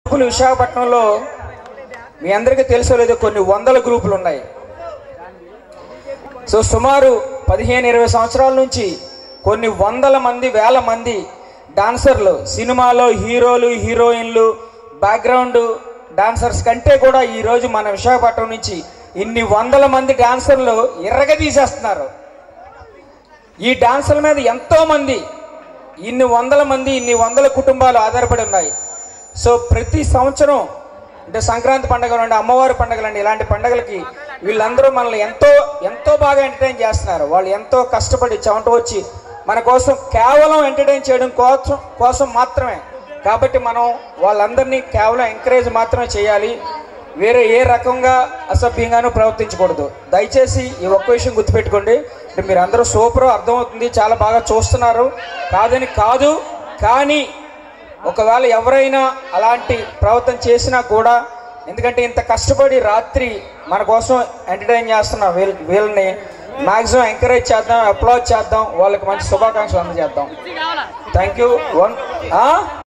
గ్రూపులు విశాఖపట్నంలో మీ అందరికీ తెలుసో లేదో కొన్ని వందల గ్రూపులు ఉన్నాయి సో సుమారు పదిహేను ఇరవై సంవత్సరాల నుంచి కొన్ని వందల మంది వేల మంది డాన్సర్లు సినిమాలో హీరోలు హీరోయిన్లు బ్యాక్గ్రౌండ్ డాన్సర్స్ కంటే కూడా ఈరోజు మన విశాఖపట్నం నుంచి ఇన్ని వందల మంది డాన్సర్లు ఎర్రగా తీసేస్తున్నారు ఈ డాన్సర్ల మీద ఎంతో మంది ఇన్ని వందల మంది ఇన్ని వందల కుటుంబాలు ఆధారపడి ఉన్నాయి సో ప్రతి సంవత్సరం అంటే సంక్రాంతి పండుగ నుండి అమ్మవారి పండుగలు అండి ఇలాంటి పండుగలకి వీళ్ళందరూ మనల్ని ఎంతో ఎంతో బాగా ఎంటర్టైన్ చేస్తున్నారు వాళ్ళు ఎంతో కష్టపడి చెమట వచ్చి మన కోసం కేవలం ఎంటర్టైన్ చేయడం కోసం కోసం మాత్రమే కాబట్టి మనం వాళ్ళందరినీ కేవలం ఎంకరేజ్ మాత్రమే చేయాలి వేరే ఏ రకంగా అసభ్యంగానూ ప్రవర్తించకూడదు దయచేసి ఈ ఒక్క విషయం గుర్తుపెట్టుకోండి అంటే మీరు అందరూ సూపర్ అర్థమవుతుంది చాలా బాగా చూస్తున్నారు కాదని కాదు కానీ ఒకవేళ ఎవరైనా అలాంటి ప్రవర్తన చేసినా కూడా ఎందుకంటే ఇంత కష్టపడి రాత్రి మన కోసం ఎంటర్టైన్ చేస్తున్న వీళ్ళ వీళ్ళని మాక్సిమం ఎంకరేజ్ చేద్దాం అప్లాజ్ చేద్దాం వాళ్ళకి మంచి శుభాకాంక్షలు అందజేద్దాం థ్యాంక్ యూ వన్